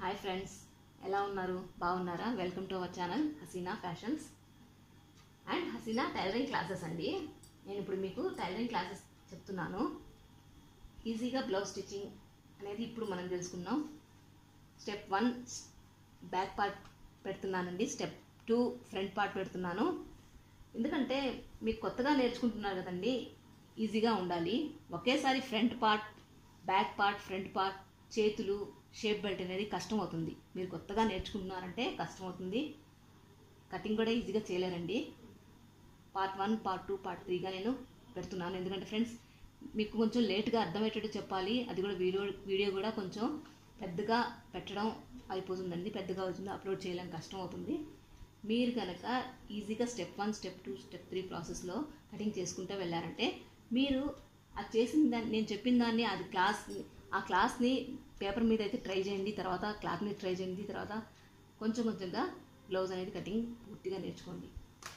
hi friends ఎలా ఉన్నారు బాగున్నారా welcome to our channel Haseena fashions and Haseena tailoring classes అండి నేను ఇప్పుడు మీకు టైలరింగ్ క్లాసెస్ చెప్తున్నాను ఈజీగా బ్లౌజ్ స్టిచ్చింగ్ అనేది ఇప్పుడు మనం తెలుసుకుందాం స్టెప్ వన్ బ్యాక్ పార్ట్ పెడుతున్నానండి స్టెప్ టూ ఫ్రంట్ పార్ట్ పెడుతున్నాను ఎందుకంటే మీకు కొత్తగా నేర్చుకుంటున్నారు కదండి ఈజీగా ఉండాలి ఒకేసారి front part back part front part చేతులు షేప్ బెల్ట్ అనేది కష్టం అవుతుంది మీరు కొత్తగా నేర్చుకుంటున్నారంటే కష్టం అవుతుంది కటింగ్ కూడా ఈజీగా చేయలేరండి part one part two part త్రీగా నేను పెడుతున్నాను ఎందుకంటే ఫ్రెండ్స్ మీకు కొంచెం లేట్గా అర్థమయ్యేటట్టు చెప్పాలి అది కూడా వీడియో వీడియో కూడా కొంచెం పెద్దగా పెట్టడం అయిపోతుందండి పెద్దగా అవుతుంది అప్లోడ్ చేయలేం కష్టం అవుతుంది మీరు కనుక ఈజీగా step one step two step three ప్రాసెస్లో కటింగ్ చేసుకుంటూ వెళ్ళారంటే మీరు అది చేసిన దాన్ని నేను చెప్పిన దాన్ని అది క్లాస్ ఆ క్లాస్ని పేపర్ మీద అయితే ట్రై చేయండి తర్వాత క్లాత్ మీద ట్రై చేయండి తర్వాత కొంచెం కొంచెంగా బ్లౌజ్ అనేది కటింగ్ పూర్తిగా నేర్చుకోండి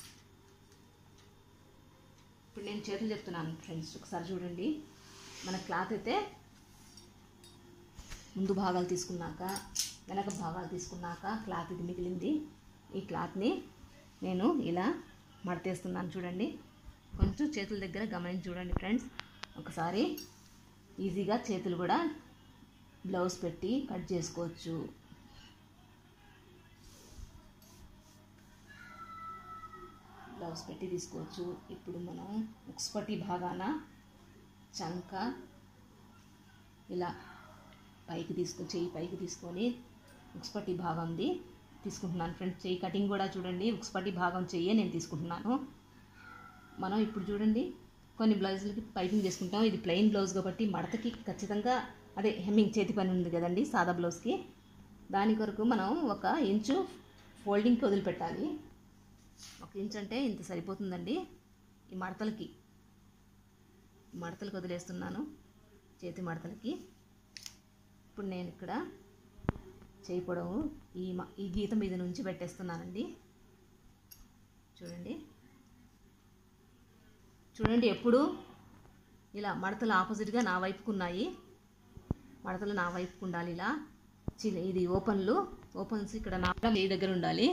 ఇప్పుడు నేను చేతులు చెప్తున్నాను ఫ్రెండ్స్ ఒకసారి చూడండి మన క్లాత్ అయితే ముందు భాగాలు తీసుకున్నాక వెనక భాగాలు తీసుకున్నాక క్లాత్ ఇది మిగిలింది ఈ క్లాత్ని నేను ఇలా మడతేస్తున్నాను చూడండి కొంచెం చేతుల దగ్గర గమనించి చూడండి ఫ్రెండ్స్ ఒకసారి ఈజీగా చేతులు కూడా బ్లౌజ్ పెట్టి కట్ చేసుకోవచ్చు బ్లౌజ్ పెట్టి తీసుకోవచ్చు ఇప్పుడు మనం ఉక్స్పటి భాగాన చంక ఇలా పైకి తీసుకొని చెయ్యి పైకి తీసుకొని ఉక్స్పటి భాగంది తీసుకుంటున్నాను ఫ్రెండ్స్ చెయ్యి కటింగ్ కూడా చూడండి ఉక్స్పటి భాగం చెయ్యే నేను తీసుకుంటున్నాను మనం ఇప్పుడు చూడండి కొన్ని బ్లౌజులకి పైపింగ్ చేసుకుంటాం ఇది ప్లెయిన్ బ్లౌజ్ కాబట్టి మడతకి ఖచ్చితంగా అదే హెమ్మింగ్ చేతి పని ఉంది కదండి సాదా బ్లౌజ్కి దాని కొరకు మనం ఒక ఇంచు ఫోల్డింగ్కి వదిలిపెట్టాలి ఒక ఇంచ్ అంటే ఇంత సరిపోతుందండి ఈ మడతలకి ఈ మడతలకు వదిలేస్తున్నాను చేతి మడతలకి ఇప్పుడు నేను ఇక్కడ చేయి పొడవు ఈ మ- ఈ గీత మీద నుంచి పెట్టేస్తున్నానండి చూడండి చూడండి ఎప్పుడు ఇలా మడతలు ఆపోజిట్గా నా వైపుకు ఉన్నాయి మడతలు నా వైపుకు ఉండాలి ఇలా చి- ఇది ఓపెన్లు ఓపెన్స్ ఇక్కడ నా మీ దగ్గర ఉండాలి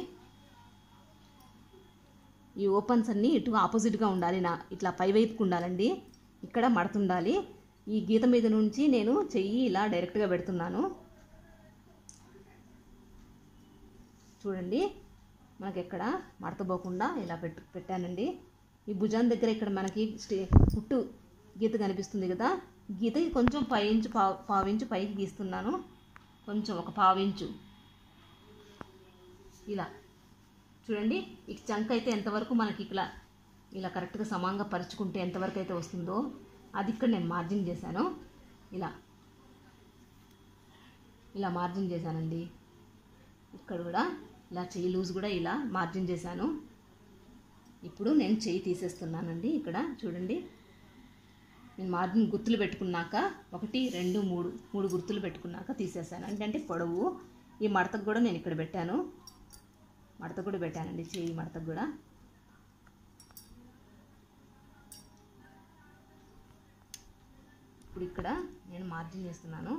ఈ ఓపెన్స్ అన్నీ ఇటు ఆపోజిట్గా ఉండాలి నా ఇట్లా పై వైపుకు ఉండాలండి ఇక్కడ మడత ఉండాలి ఈ గీత మీద నుంచి నేను చెయ్యి ఇలా డైరెక్ట్గా పెడుతున్నాను చూడండి మనకి ఎక్కడ మడతపోకుండా ఇలా పెట్టు పెట్టానండి ఈ భుజం దగ్గర ఇక్కడ మనకి స్టే పుట్టు గీత కనిపిస్తుంది కదా గీతకి కొంచెం పై ఇంచు పావు పావించు పైకి గీస్తున్నాను కొంచెం ఒక పావించు ఇలా చూడండి ఈ చంక అయితే ఎంతవరకు మనకి ఇలా ఇలా కరెక్ట్గా సమానంగా పరుచుకుంటే ఎంతవరకు అయితే వస్తుందో అది ఇక్కడ నేను మార్జిన్ చేశాను ఇలా ఇలా మార్జిన్ చేశానండి ఇక్కడ కూడా ఇలా చెయ్యి లూజ్ కూడా ఇలా మార్జిన్ చేశాను ఇప్పుడు నేను చెయ్యి తీసేస్తున్నానండి ఇక్కడ చూడండి నేను మార్జిన్ గుర్తులు పెట్టుకున్నాక ఒకటి రెండు మూడు మూడు గుర్తులు పెట్టుకున్నాక తీసేసాను అంటే అంటే పొడవు ఈ మడతకు కూడా నేను ఇక్కడ పెట్టాను మడత కూడా పెట్టానండి చెయ్యి మడతకు కూడా ఇప్పుడు ఇక్కడ నేను మార్జిన్ చేస్తున్నాను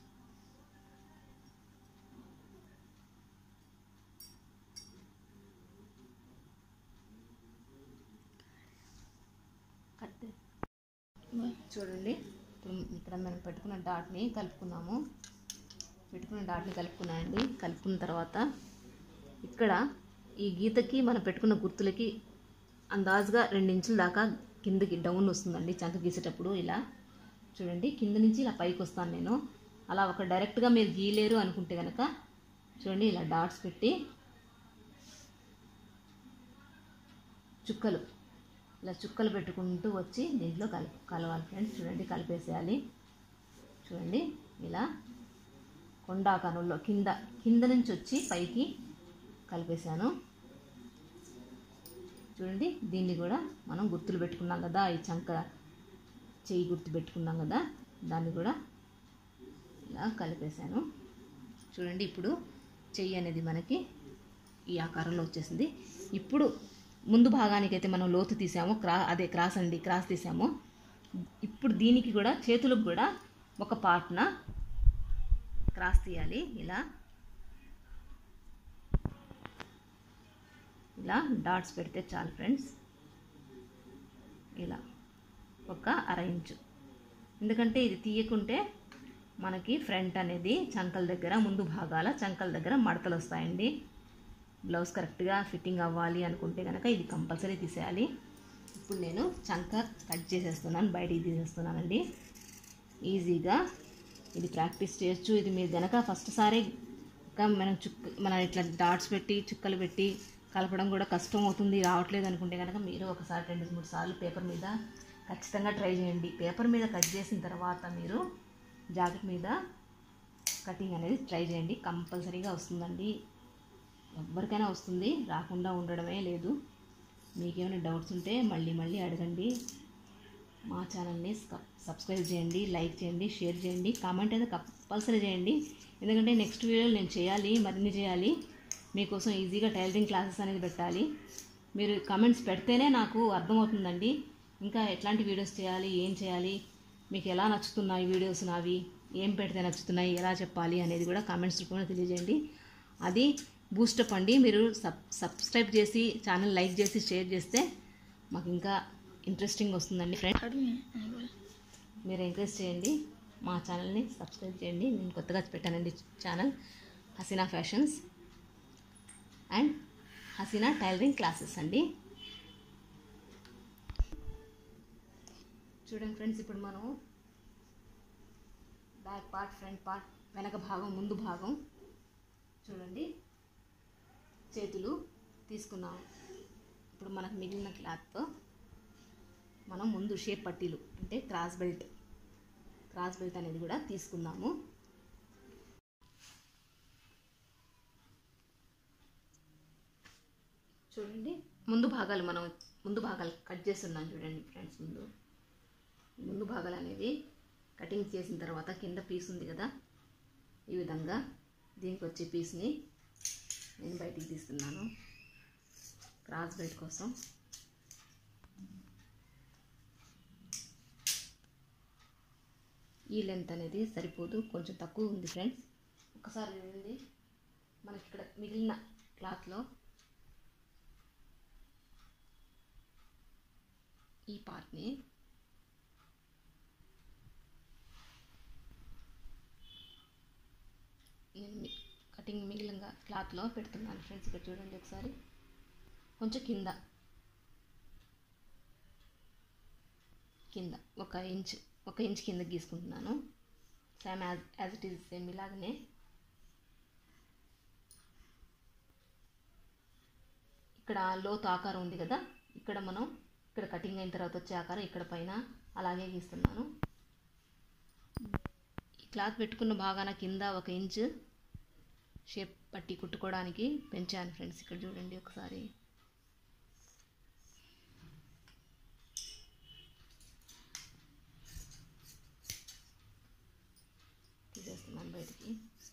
కట్ చూడండి ఇప్పుడు ఇక్కడ మనం పెట్టుకున్న డాట్ని కలుపుకున్నాము పెట్టుకున్న డాట్ని కలుపుకున్నానండి కలుపుకున్న తర్వాత ఇక్కడ ఈ గీతకి మనం పెట్టుకున్న గుర్తులకి అందాజుగా రెండు ఇంచుల దాకా కిందకి డౌన్ వస్తుందండి చంక గీసేటప్పుడు ఇలా చూడండి కింద నుంచి ఇలా పైకి వస్తాను నేను అలా ఒక డైరెక్ట్గా మీరు గీయలేరు అనుకుంటే కనుక చూడండి ఇలా డాట్స్ పెట్టి చుక్కలు ఇలా చుక్కలు పెట్టుకుంటూ వచ్చి దీంట్లో కల కలవాలి ఫ్రెండ్స్ చూడండి కలిపేసేయాలి చూడండి ఇలా కొండాకనుల్లో కింద కింద నుంచి వచ్చి పైకి కలిపేశాను చూడండి దీన్ని కూడా మనం గుర్తులు పెట్టుకున్నాం కదా ఈ చంక చెయ్యి గుర్తు పెట్టుకున్నాం కదా దాన్ని కూడా ఇలా కలిపేశాను చూడండి ఇప్పుడు చెయ్యి అనేది మనకి ఈ ఆకారంలో వచ్చేసింది ఇప్పుడు ముందు భాగానికి అయితే మనం లోతు తీసాము క్రా అదే క్రాస్ అండి క్రాస్ తీసాము ఇప్పుడు దీనికి కూడా చేతులకు కూడా ఒక పార్ట్న క్రాస్ తీయాలి ఇలా ఇలా డాట్స్ పెడితే చాలు ఫ్రెండ్స్ ఇలా ఒక అర ఇంచు ఎందుకంటే ఇది తీయకుంటే మనకి ఫ్రంట్ అనేది చంకల దగ్గర ముందు భాగాల చంకల దగ్గర మడతలు వస్తాయండి బ్లౌజ్ కరెక్ట్గా ఫిట్టింగ్ అవ్వాలి అనుకుంటే కనుక ఇది కంపల్సరీ తీసేయాలి ఇప్పుడు నేను చంక కట్ చేసేస్తున్నాను బయటికి తీసేస్తున్నానండి ఈజీగా ఇది ప్రాక్టీస్ చేయొచ్చు ఇది మీరు కనుక ఫస్ట్ సారి ఇంకా మనం చుక్క మనం ఇట్లా డాట్స్ పెట్టి చుక్కలు పెట్టి కలపడం కూడా కష్టం అవుతుంది రావట్లేదు అనుకుంటే కనుక మీరు ఒకసారి రెండు మూడు సార్లు పేపర్ మీద ఖచ్చితంగా ట్రై చేయండి పేపర్ మీద కట్ చేసిన తర్వాత మీరు జాకెట్ మీద కటింగ్ అనేది ట్రై చేయండి కంపల్సరీగా వస్తుందండి ఎవరికైనా వస్తుంది రాకుండా ఉండడమే లేదు మీకేమైనా డౌట్స్ ఉంటే మళ్ళీ మళ్ళీ అడగండి మా ఛానల్ని సబ్- సబ్స్క్రైబ్ చేయండి లైక్ చేయండి షేర్ చేయండి కామెంట్ అయితే కంపల్సరీ చేయండి ఎందుకంటే నెక్స్ట్ వీడియోలో నేను చేయాలి మరిన్ని చేయాలి మీకోసం ఈజీగా టైలరింగ్ క్లాసెస్ అనేది పెట్టాలి మీరు కామెంట్స్ పెడితేనే నాకు అర్థమవుతుందండి ఇంకా ఎట్లాంటి వీడియోస్ చేయాలి ఏం చేయాలి మీకు ఎలా నచ్చుతున్నాయి వీడియోస్ నావి ఏం పెడితే నచ్చుతున్నాయి ఎలా చెప్పాలి అనేది కూడా కామెంట్స్ రూపంలో తెలియజేయండి అది బూస్టప్ అండి మీరు సబ్ సబ్స్క్రైబ్ చేసి ఛానల్ లైక్ చేసి షేర్ చేస్తే మాకు ఇంకా ఇంట్రెస్టింగ్ వస్తుందండి ఫ్రెండ్ మీరు ఎంకరేజ్ చేయండి మా ఛానల్ని సబ్స్క్రైబ్ చేయండి నేను కొత్తగా పెట్టానండి channel Haseena fashions and Haseena tailoring classes అండి చూడండి ఫ్రెండ్స్ ఇప్పుడు మనం బ్యాక్ పార్ట్ ఫ్రంట్ పార్ట్ వెనక భాగం ముందు భాగం చూడండి చేతులు తీసుకున్నాము ఇప్పుడు మనకు మిగిలిన క్లాత్తో మనం ముందు షేప్ పట్టీలు అంటే క్రాస్ బెల్ట్ క్రాస్ బెల్ట్ అనేది కూడా తీసుకున్నాము చూడండి ముందు భాగాలు మనం ముందు భాగాలు కట్ చేస్తున్నాం చూడండి ఫ్రెండ్స్ ముందు ముందు భాగాలు అనేది కటింగ్ చేసిన తర్వాత కింద పీస్ ఉంది కదా ఈ విధంగా దీనికి వచ్చే పీస్ని నేను బయటికి తీస్తున్నాను క్రాస్ బెల్ట్ కోసం ఈ లెంత్ అనేది సరిపోదు కొంచెం తక్కువ ఉంది ఫ్రెండ్స్ ఒకసారి చూడండి మనకి ఇక్కడ మిగిలిన క్లాత్లో ఈ పార్ట్ని నేను మీ- కటింగ్ మిగిలిన క్లాత్లో పెడుతున్నాను ఫ్రెండ్స్ ఇక్కడ చూడండి ఒకసారి కొంచెం కింద కింద ఒక ఇంచ్ ఒక ఇంచ్ కింద గీసుకుంటున్నాను same as as it is same ఇలాగనే ఇక్కడ లోతు ఆకారం ఉంది కదా ఇక్కడ మనం ఇక్కడ కటింగ్ అయిన తర్వాత వచ్చే ఆకారం ఇక్కడ పైన అలాగే గీస్తున్నాను ఈ క్లాత్ పెట్టుకున్న భాగాన కింద ఒక ఇంచ్ షేప్ పట్టి కుట్టుకోవడానికి పెంచాను ఫ్రెండ్స్ ఇక్కడ చూడండి ఒకసారి తీసేస్తున్నాను బయటికి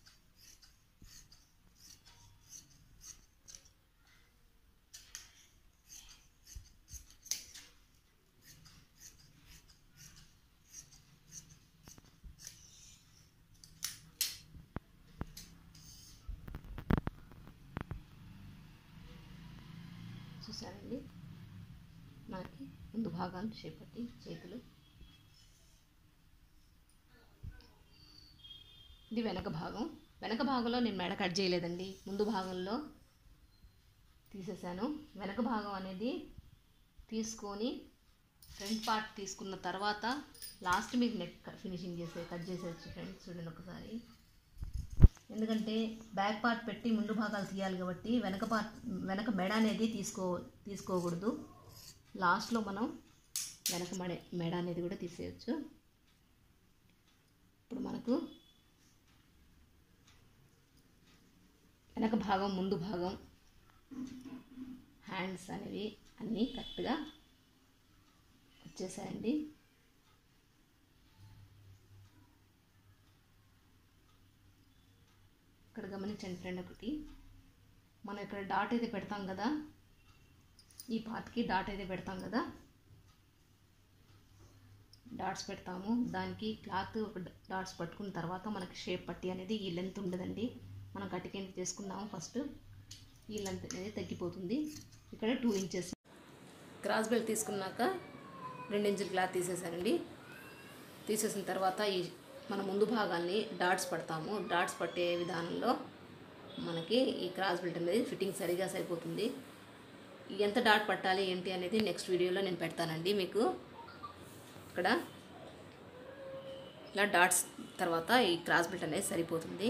చూసారండి మనకి ముందు భాగాలు చేపట్టి చేతులు ఇది వెనక భాగం వెనక భాగంలో నేను మెడ కట్ చేయలేదండి ముందు భాగంలో తీసేసాను వెనక భాగం అనేది తీసుకొని ఫ్రంట్ పార్ట్ తీసుకున్న తర్వాత లాస్ట్ మీకు నెక్ ఫినిషింగ్ చేసే కట్ చేసేయచ్చు ఫ్రెండ్స్ చూడండి ఒకసారి ఎందుకంటే బ్యాక్ పార్ట్ పెట్టి ముందు భాగాలు తీయాలి కాబట్టి వెనక పార్ట్ వెనక మెడ అనేది తీసుకో తీసుకోకూడదు లాస్ట్లో మనం వెనక మెడ మెడ అనేది కూడా తీసేయచ్చు ఇప్పుడు మనకు వెనక భాగం ముందు భాగం హ్యాండ్స్ అనేవి అన్నీ కరెక్ట్గా వచ్చేసాయండి ఇక్కడ గమనించండి ఫ్రెండ్ ఒకటి మనం ఇక్కడ డాట్ అయితే పెడతాం కదా ఈ పార్ట్కి డాట్ అయితే పెడతాం కదా డాట్స్ పెడతాము దానికి క్లాత్ ఒక డాట్స్ పట్టుకున్న తర్వాత మనకి షేప్ పట్టి అనేది ఈ లెంత్ ఉండదండి మనం కటికెంట్ చేసుకున్నాము ఫస్ట్ ఈ లెంత్ అనేది తగ్గిపోతుంది ఇక్కడ టూ ఇంచెస్ క్రాస్ బెల్ట్ తీసుకున్నాక రెండు ఇంచుల క్లాత్ తీసేసానండి తీసేసిన తర్వాత ఈ మన ముందు భాగాన్ని డాట్స్ పడతాము డాట్స్ పట్టే విధానంలో మనకి ఈ క్రాస్ బెల్ట్ అనేది ఫిట్టింగ్ సరిగా సరిపోతుంది ఎంత డాట్ పట్టాలి ఏంటి అనేది నెక్స్ట్ వీడియోలో నేను పెడతానండి మీకు ఇక్కడ ఇలా డాట్స్ తర్వాత ఈ క్రాస్ బెల్ట్ అనేది సరిపోతుంది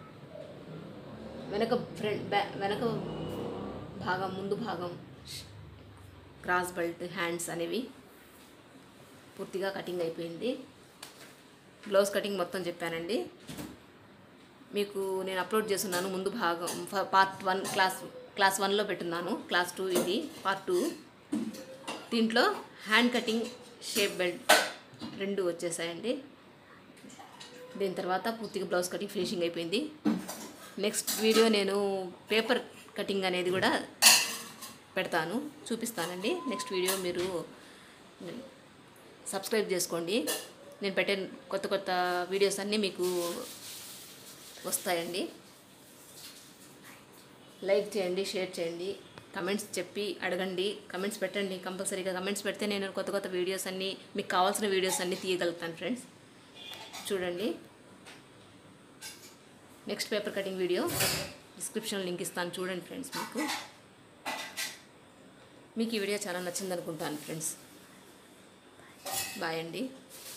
వెనక ఫ్రంట్ బ్యా వెనక భాగం ముందు భాగం క్రాస్ బెల్ట్ హ్యాండ్స్ అనేవి పూర్తిగా కటింగ్ అయిపోయింది బ్లౌజ్ కటింగ్ మొత్తం చెప్పానండి మీకు నేను అప్లోడ్ చేస్తున్నాను ముందు భాగం ఫ- పార్ట్ వన్ క్లాస్ క్లాస్ వన్లో పెట్టున్నాను క్లాస్ టూ ఇది పార్ట్ టూ దీంట్లో హ్యాండ్ కటింగ్ షేప్ బెల్ట్ రెండు వచ్చేసాయండి దీని తర్వాత పూర్తిగా బ్లౌజ్ కటింగ్ ఫినిషింగ్ అయిపోయింది నెక్స్ట్ వీడియో నేను పేపర్ కటింగ్ అనేది కూడా పెడతాను చూపిస్తానండి నెక్స్ట్ వీడియో మీరు సబ్స్క్రైబ్ చేసుకోండి నేను పెట్టే కొత్త కొత్త వీడియోస్ అన్నీ మీకు వస్తాయండి లైక్ చేయండి షేర్ చేయండి కమెంట్స్ చెప్పి అడగండి కమెంట్స్ పెట్టండి కంపల్సరీగా కమెంట్స్ పెడితే నేను కొత్త కొత్త వీడియోస్ అన్నీ మీకు కావాల్సిన వీడియోస్ అన్నీ తీయగలుగుతాను ఫ్రెండ్స్ చూడండి next paper cutting video description link ఇస్తాను చూడండి ఫ్రెండ్స్ మీకు మీకు ఈ వీడియో చాలా నచ్చింది అనుకుంటాను ఫ్రెండ్స్ బాయ్ అండి